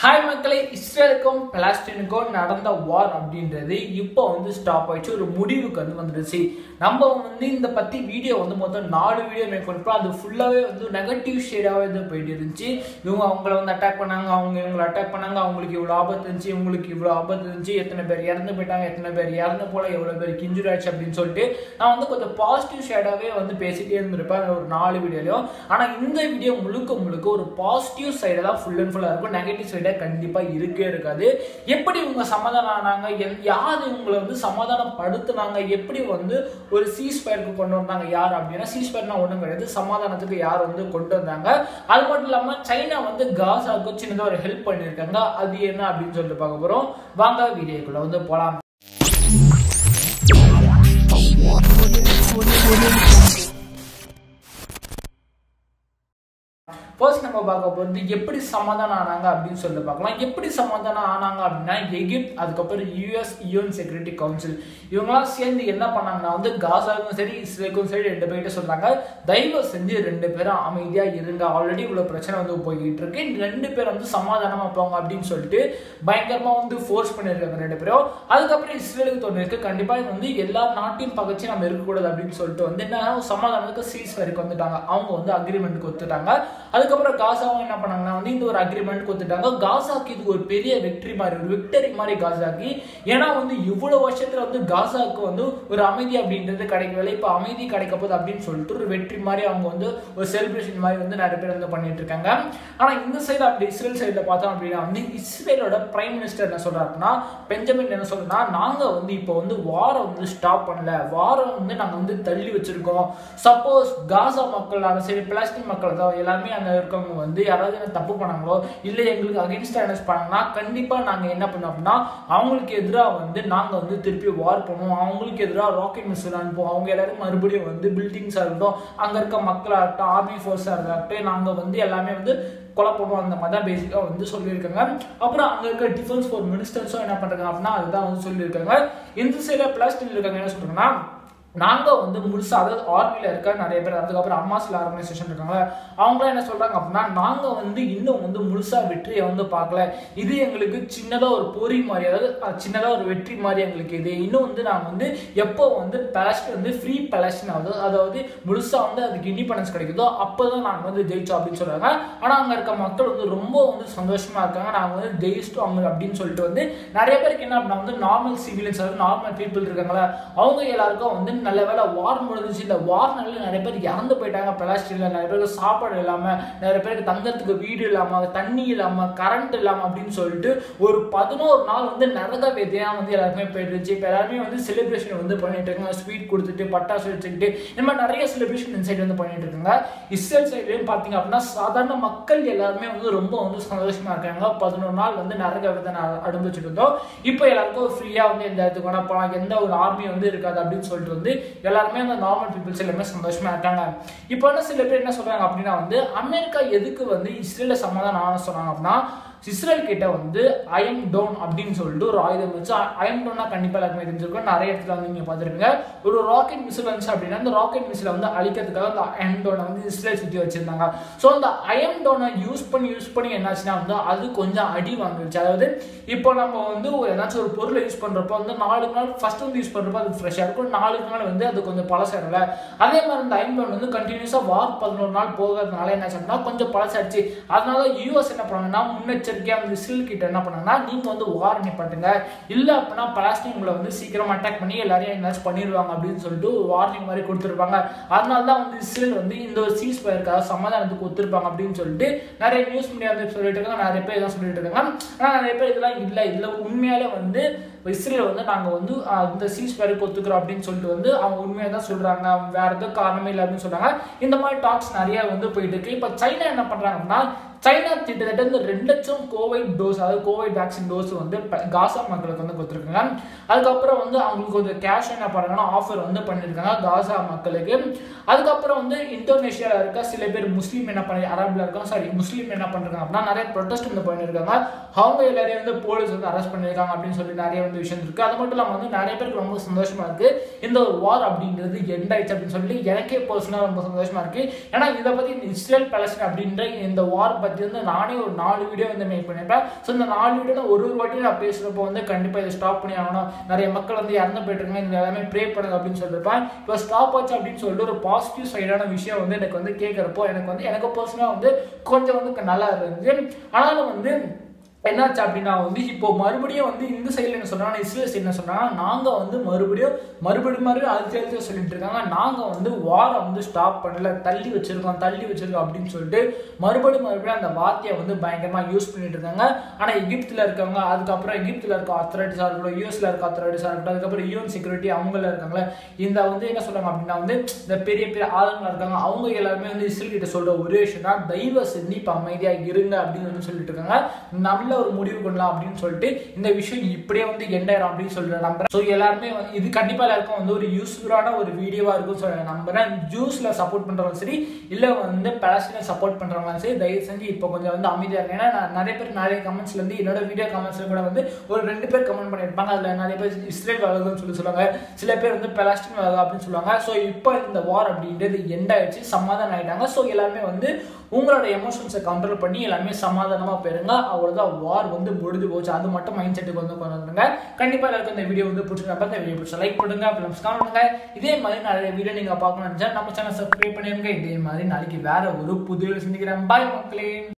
hi மக்களே இஸ்ரேலுக்கும் பலஸ்டீனுக்கும் நடந்த வார் அப்படின்றது இப்போ வந்து ஸ்டாப் ஆயிடுச்சு ஒரு முடிவுக்கு வந்து வந்துடுச்சு நம்ம வந்து இந்த பத்தி வீடியோ வந்து மொத்தம் நாலு வீடியோ மேக் பண்ணிப்போம் அது ஃபுல்லாகவே வந்து நெகட்டிவ் ஷேடாகவே வந்து போயிட்டு இருந்துச்சு இவங்க அவங்கள வந்து அட்டாக் பண்ணாங்க அவங்க இவங்களை அட்டாக் பண்ணாங்க அவங்களுக்கு இவ்வளோ ஆபத்து இருந்துச்சு இவங்களுக்கு இவ்வளோ ஆபத்து இருந்துச்சு எத்தனை பேர் இறந்து போயிட்டாங்க எத்தனை பேர் இறந்து போல எவ்வளோ பேர் கிஞ்சுரி ஆச்சு அப்படின்னு சொல்லிட்டு நான் வந்து கொஞ்சம் பாசிட்டிவ் ஷேடாகவே வந்து பேசிட்டே இருந்திருப்பேன் ஒரு நாலு வீடியோலையும் ஆனால் இந்த வீடியோ முழுக்க முழுக்க ஒரு பாசிட்டிவ் சைடு தான் ஃபுல் அண்ட் ஃபுல்லாக இருக்கும் நெகட்டிவ் சைடாக கண்டிப்பாக இருக்கே இருக்காது எப்படி இவங்க சமாதானம் ஆனாங்க என் யார் இவங்களை வந்து சமாதானப்படுத்துனாங்க எப்படி வந்து ஒரு சீஸ் ஃபயருக்கு கொண்டு வந்தாங்க யார் அப்படின்னா சீஸ் ஃபயர்னா ஒன்றும் கிடையாது சமாதானத்துக்கு யார் வந்து கொண்டு வந்தாங்க அது மட்டும் இல்லாமல் சைனா வந்து காசாவுக்கு சின்னதாக ஒரு ஹெல்ப் பண்ணியிருக்காங்க அது என்ன அப்படின்னு சொல்லிட்டு பார்க்க போகிறோம் வாங்க வீடியோக்குள்ள வந்து போகலாம் ஃபர்ஸ்ட் நம்ம பார்க்க போகிறது எப்படி சமாதானம் ஆனாங்க அப்படின்னு சொல்லிட்டு பார்க்கலாம் எப்படி சமாதானம் ஆனாங்க அப்படின்னா எகிப்த் அதுக்கப்புறம் யூஎஸ் யூஎன் செக்யூரிட்டி கவுன்சில் இவங்களாம் சேர்ந்து என்ன பண்ணாங்கன்னா வந்து காசாவுக்கும் சரி இஸ்ரேலுக்கும் சரி ரெண்டு பேர்கிட்ட சொல்றாங்க தயவு செஞ்சு ரெண்டு பேரும் அமைதியாக இருங்க ஆல்ரெடி இவ்வளோ பிரச்சனை வந்து போய்கிட்டு இருக்கு இந்த ரெண்டு பேர் வந்து சமாதானமாக போங்க அப்படின்னு சொல்லிட்டு பயங்கரமாக வந்து ஃபோர்ஸ் பண்ணியிருக்காங்க ரெண்டு பேரும் அதுக்கப்புறம் இஸ்ரேலுக்கு தோணிருக்கு கண்டிப்பாக வந்து எல்லா நாட்டையும் பகச்சு நம்ம இருக்கக்கூடாது அப்படின்னு சொல்லிட்டு வந்து என்ன சமாதானத்துக்கு சீஸ் வரைக்கும் வந்துட்டாங்க அவங்க வந்து அக்ரிமெண்ட்டுக்கு ஒத்துட்டாங்க அதுக்கப்புறம் காசாவும் என்ன பண்ணாங்கன்னா வந்து இந்த ஒரு அக்ரிமெண்ட் கொடுத்துட்டாங்க காசாக்கு இது ஒரு பெரிய வெற்றி மாதிரி ஒரு விக்டரி மாதிரி காசாக்கு ஏன்னா வந்து இவ்வளவு வருஷத்துல வந்து காசாவுக்கு வந்து ஒரு அமைதி அப்படின்றது கிடைக்கவில்லை இப்போ அமைதி கிடைக்க போகுது அப்படின்னு சொல்லிட்டு ஒரு வெற்றி மாதிரி அவங்க வந்து ஒரு செலிப்ரேஷன் மாதிரி வந்து நிறைய பேர் வந்து பண்ணிட்டு இருக்காங்க ஆனா இந்த சைடு அப்படி இஸ்ரேல் சைடில் பார்த்தோம் அப்படின்னா வந்து இஸ்ரேலோட பிரைம் மினிஸ்டர் என்ன சொல்றாருன்னா பெஞ்சமின் என்ன சொல்றா நாங்க வந்து இப்போ வந்து வாரம் வந்து ஸ்டாப் பண்ணல வாரம் வந்து நாங்க வந்து தள்ளி வச்சிருக்கோம் சப்போஸ் காசா மக்கள் அந்த சரி பிளாஸ்டிக் மக்கள் தான் எல்லாருமே அந்த இருக்கவங்க வந்து யாராவது என்ன தப்பு பண்ணாங்களோ இல்லை எங்களுக்கு அகேன்ஸ்டா என்ன பண்ணாங்கன்னா கண்டிப்பா நாங்க என்ன பண்ணோம் அப்படின்னா அவங்களுக்கு எதிராக வந்து நாங்க வந்து திருப்பி வார் பண்ணுவோம் அவங்களுக்கு எதிராக ராக்கெட் மிஸ்ஸில் அனுப்புவோம் அவங்க எல்லாரும் மறுபடியும் வந்து பில்டிங்ஸாக இருக்கட்டும் அங்க இருக்க மக்களாகட்டும் ஆர்மி ஃபோர்ஸாக இருக்கட்டும் நாங்க வந்து எல்லாமே வந்து கொலை பண்ணுவோம் அந்த மாதிரி தான் பேசிக்காக வந்து சொல்லியிருக்காங்க அப்புறம் அங்கே இருக்க டிஃபென்ஸ் ஃபோர் மினிஸ்டர்ஸும் என்ன பண்ணுறாங்க அப்படின்னா அதுதான் வந்து சொல்லியிருக்காங்க இந்த சைடில் பிளாஸ்டிக் இருக்காங்க என்ன சொல்றாங்கன்னா நாங்கள் வந்து முழுசாக அதாவது ஆர்மியில் இருக்க நிறைய பேர் அதுக்கப்புறம் அம்மாசில் ஆர்கனைசேஷன் இருக்காங்க அவங்களாம் என்ன சொல்கிறாங்க அப்படின்னா நாங்கள் வந்து இன்னும் வந்து முழுசாக வெற்றியை வந்து பார்க்கல இது எங்களுக்கு சின்னதாக ஒரு பொறி மாதிரி அதாவது சின்னதாக ஒரு வெற்றி மாதிரி எங்களுக்கு இது இன்னும் வந்து நாங்கள் வந்து எப்போ வந்து பேலஸ்ட் வந்து ஃப்ரீ பேலஸ்டின் ஆகுது அதாவது முழுசாக வந்து அதுக்கு இண்டிபெண்டன்ஸ் கிடைக்குதோ அப்போ தான் நாங்கள் வந்து ஜெயிச்சோம் அப்படின்னு சொல்கிறாங்க ஆனால் அங்கே இருக்க மக்கள் வந்து ரொம்ப வந்து சந்தோஷமாக இருக்காங்க நாங்கள் வந்து ஜெயிச்சிட்டோம் அவங்க அப்படின்னு சொல்லிட்டு வந்து நிறைய பேருக்கு என்ன அப்படின்னா வந்து நார்மல் சிவிலியன்ஸ் அதாவது நார்மல் பீப்புள் இருக்காங்களா அவங்க எல்லாருக்கும் வந்து நல்ல வேலை வார் முடிஞ்சிச்சு இந்த வார்னால நிறைய பேர் இறந்து போயிட்டாங்க பிளாஸ்டிக்ல நிறைய பேருக்கு சாப்பாடு இல்லாமல் நிறைய பேருக்கு தங்கறதுக்கு வீடு இல்லாமல் தண்ணி இல்லாமல் கரண்ட் இல்லாமல் அப்படின்னு சொல்லிட்டு ஒரு பதினோரு நாள் வந்து நரக வேதையாக வந்து எல்லாருமே போயிடுச்சு இப்போ எல்லாருமே வந்து செலிப்ரேஷன் வந்து பண்ணிட்டு இருக்காங்க ஸ்வீட் கொடுத்துட்டு பட்டாசு வச்சுக்கிட்டு இந்த மாதிரி நிறைய செலிப்ரேஷன் இந்த சைடு வந்து பண்ணிட்டு இருக்காங்க இஸ்ரேல் சைட்லேயும் பார்த்தீங்க அப்படின்னா சாதாரண மக்கள் எல்லாருமே வந்து ரொம்ப வந்து சந்தோஷமா இருக்காங்க பதினோரு நாள் வந்து நரக வேதை அனுபவிச்சுட்டு இருந்தோம் இப்போ எல்லாருக்கும் ஃப்ரீயாக வந்து எந்த இடத்துக்கு வேணா போகலாம் எந்த ஒரு ஆர்மி வந்து இருக்காது அப்படின்னு சொல்லிட்டு வந்து எல்லாருமே அந்த நார்மல் பீப்புள்ஸ் எல்லாமே சந்தோஷமா இருக்காங்க இப்போ என்ன சில பேர் என்ன சொல்றாங்க அப்படின்னா வந்து அமெரிக்கா எதுக்கு வந்து இஸ்ரேல சமாதானம் ஆன சொன்னாங்க அப்படின்னா இஸ்ரேல் கிட்ட வந்து அயம் டோன் அப்படின்னு சொல்லிட்டு ஒரு ஆயுதம் வச்சு அயம் டோன்னா கண்டிப்பாக எல்லாருமே தெரிஞ்சிருக்கும் நிறைய இடத்துல வந்து நீங்கள் பார்த்துருப்பீங்க ஒரு ராக்கெட் மிசில் வந்துச்சு அப்படின்னா அந்த ராக்கெட் மிசிலை வந்து அழிக்கிறதுக்காக அந்த அயம் டோனை வந்து இஸ்ரேல் சுற்றி வச்சிருந்தாங்க ஸோ அந்த அயம் டோனை யூஸ் பண்ணி யூஸ் பண்ணி என்னாச்சுன்னா வந்து அது கொஞ்சம் அடி வாங்கிடுச்சு அதாவது இப்போ நம்ம வந்து ஒரு ஏதாச்சும் ஒரு பொருளை யூஸ் பண்ணுறப்போ வந்து நாலு நாள் ஃபர்ஸ்ட் வந்து யூஸ் பண்ணுறப்போ அது ஃப்ரெஷ்ஷாக இருக்கும் நாலு நாள் வந்து அது கொஞ்சம் பழசாயிடல அதே மாதிரி இந்த அயம் டோன் வந்து கண்டினியூஸாக வார் பதினோரு நாள் போகிறதுனால என்ன சொன்னா கொஞ்சம் பழசாயிடுச்சு அதனால யூஎஸ் என்ன பண்ணாங்கன்னா முன்னெச்சரிக்கை எச்சரிக்கையாக வந்து இஸ்ரேல் கிட்ட என்ன பண்ணாங்கன்னா நீங்கள் வந்து வார் நிப்பாட்டுங்க இல்லை அப்படின்னா பிளாஸ்டிக் உங்களை வந்து சீக்கிரம் அட்டாக் பண்ணி எல்லாரையும் என்னாச்சும் பண்ணிடுவாங்க அப்படின்னு சொல்லிட்டு ஒரு வார்னிங் மாதிரி கொடுத்துருப்பாங்க அதனால தான் வந்து இஸ்ரேல் வந்து இந்த ஒரு சீஸ் பயருக்காக சமாதானத்துக்கு ஒத்துருப்பாங்க அப்படின்னு சொல்லிட்டு நிறைய நியூஸ் மீடியா வந்து சொல்லிட்டு இருக்காங்க நிறைய பேர் இதான் சொல்லிட்டு இருக்காங்க ஆனால் நிறைய பேர் இதெல்லாம் இல்லை இதில் உண்மையாலே வந்து இஸ்ரேல் வந்து நாங்கள் வந்து இந்த சீஸ் பயருக்கு ஒத்துக்கிறோம் அப்படின்னு சொல்லிட்டு வந்து அவங்க உண்மையாக தான் சொல்கிறாங்க வேற எதுவும் காரணமே இல்லை அப்படின்னு சொல்கிறாங்க இந்த மாதிரி டாக்ஸ் நிறைய வந்து போயிட்டு இருக்கு இப்போ சைனா என்ன பண்ணுறாங்க அப்படின்னா சைனா கிட்டத்தட்ட இந்த ரெண்டு லட்சம் கோவிட் டோஸ் அதாவது கோவிட் வேக்சின் டோஸ் வந்து காசா மக்களுக்கு வந்து கொடுத்துருக்காங்க அதுக்கப்புறம் வந்து அவங்களுக்கு கொஞ்சம் கேஷ் என்ன பண்ணுறாங்கன்னா ஆஃபர் வந்து பண்ணியிருக்காங்க காசா மக்களுக்கு அதுக்கப்புறம் வந்து இந்தோனேஷியாவில் இருக்க சில பேர் முஸ்லீம் என்ன பண்ணி அரபில் இருக்காங்க சாரி முஸ்லீம் என்ன பண்ணுறாங்க அப்படின்னா நிறைய ப்ரொட்டஸ்ட் வந்து பண்ணியிருக்காங்க அவங்க எல்லாரையும் வந்து போலீஸ் வந்து அரெஸ்ட் பண்ணியிருக்காங்க அப்படின்னு சொல்லி நிறைய வந்து விஷயம் இருக்குது அது மட்டும் இல்லாமல் வந்து நிறைய பேருக்கு ரொம்ப சந்தோஷமாக இருக்குது இந்த ஒரு வார் அப்படின்றது எண்ட் ஆயிடுச்சு அப்படின்னு சொல்லி எனக்கே பர்சனலாக ரொம்ப சந்தோஷமாக இருக்குது ஏன்னா இதை பற்றி இஸ்ரேல் பேலஸ்டீன் அப்படின்ற இந்த வார் பற்றி பற்றி வந்து நானே ஒரு நாலு வீடியோ வந்து மேக் பண்ணியிருப்பேன் ஸோ இந்த நாலு வீடியோ நான் ஒரு ஒரு வாட்டி நான் பேசுகிறப்போ வந்து கண்டிப்பாக இதை ஸ்டாப் பண்ணி ஆகணும் நிறைய மக்கள் வந்து இறந்து போயிட்டு இருக்காங்க நீங்கள் எல்லாமே ப்ரே பண்ணுங்க அப்படின்னு சொல்லியிருப்பேன் இப்போ ஸ்டாப் ஆச்சு அப்படின்னு சொல்லிட்டு ஒரு பாசிட்டிவ் சைடான விஷயம் வந்து எனக்கு வந்து கேட்குறப்போ எனக்கு வந்து எனக்கு பர்சனலாக வந்து கொஞ்சம் வந்து நல்லா இருந்துச்சு ஆனாலும் வந்து என்னாச்சு அப்படின்னா வந்து இப்போ மறுபடியும் வந்து இந்த சைடில் என்ன சொல்றாங்க இஸ்ரேல் சைடு என்ன சொல்றாங்க நாங்கள் வந்து மறுபடியும் மறுபடியும் மறுபடியும் அழுத்தி அழுத்தி சொல்லிட்டு இருக்காங்க நாங்கள் வந்து வாரை வந்து ஸ்டாப் பண்ணல தள்ளி வச்சிருக்கோம் தள்ளி வச்சிருக்கோம் அப்படின்னு சொல்லிட்டு மறுபடியும் மறுபடியும் அந்த வார்த்தையை வந்து பயங்கரமாக யூஸ் பண்ணிட்டு இருக்காங்க ஆனால் எகிப்தில் இருக்கவங்க அதுக்கப்புறம் எகிப்தில் இருக்க அத்தாரிட்டிஸாக இருக்கட்டும் யூஎஸ்ல இருக்க அத்தாரிட்டிஸாக இருக்கட்டும் அதுக்கப்புறம் யூஎன் செக்யூரிட்டி அவங்கள இருக்காங்களே இந்த வந்து என்ன சொல்றாங்க அப்படின்னா வந்து இந்த பெரிய பெரிய ஆளுங்களா இருக்காங்க அவங்க எல்லாருமே வந்து இஸ்ரேல் கிட்ட சொல்ற ஒரே விஷயம் தான் தயவு செஞ்சு இப்போ அமைதியாக இருங்க அப்படின்னு வந்து சொல்லிட்டு இருக்காங்க நல்ல ஒரு முடிவு கொள்ளலாம் அப்படின்னு சொல்லிட்டு இந்த விஷயம் இப்படியே வந்து எண்டாயிரம் அப்படின்னு சொல்லிட்டு நம்புறேன் ஸோ எல்லாருமே வந்து இது கண்டிப்பாக எல்லாருக்கும் வந்து ஒரு யூஸ்ஃபுல்லான ஒரு வீடியோவாக இருக்கும் சொல்லி நம்புறேன் ஜூஸ்ல சப்போர்ட் பண்றவங்க சரி இல்லை வந்து பலஸ்டீனை சப்போர்ட் பண்றவங்களும் சரி தயவு செஞ்சு இப்போ கொஞ்சம் வந்து அமைதியாக இருக்கு ஏன்னா நான் நிறைய பேர் நிறைய கமெண்ட்ஸ்ல இருந்து என்னோட வீடியோ கமெண்ட்ஸ்ல கூட வந்து ஒரு ரெண்டு பேர் கமெண்ட் பண்ணியிருப்பாங்க அதில் நிறைய பேர் இஸ்ரேல் வளர்க்குன்னு சொல்லி சொல்லுவாங்க சில பேர் வந்து பலஸ்டீன் வளர்க்கு அப்படின்னு சொல்லுவாங்க ஸோ இப்போ இந்த வார் அப்படின்றது எண்ட் ஆயிடுச்சு சமாதானம் ஆயிட்டாங்க ஸோ எல்லாருமே வந்து உங்களோட எமோஷன்ஸை கண்ட்ரோல் பண்ணி எல்லாமே சமாதானமாக போயிருங்க அவ்வளோதான் வார் வந்து முடிஞ்சு போச்சு அது மட்டும் மைண்ட் செட்டுக்கு வந்து கொண்டு வந்துருங்க கண்டிப்பாக எல்லாருக்கும் இந்த வீடியோ வந்து பிடிச்சிருந்தா இந்த வீடியோ பிடிச்சா லைக் பண்ணுங்க அப்புறம் கமெண்ட் பண்ணுங்க இதே மாதிரி நிறைய வீடியோ நீங்கள் பார்க்கணும்னு நினச்சா நம்ம சேனல் சப்ஸ்கிரைப் பண்ணிருங்க இதே மாதிரி நாளைக்கு வேற ஒரு புது சந்திக்கிறேன் பாய் மக்களே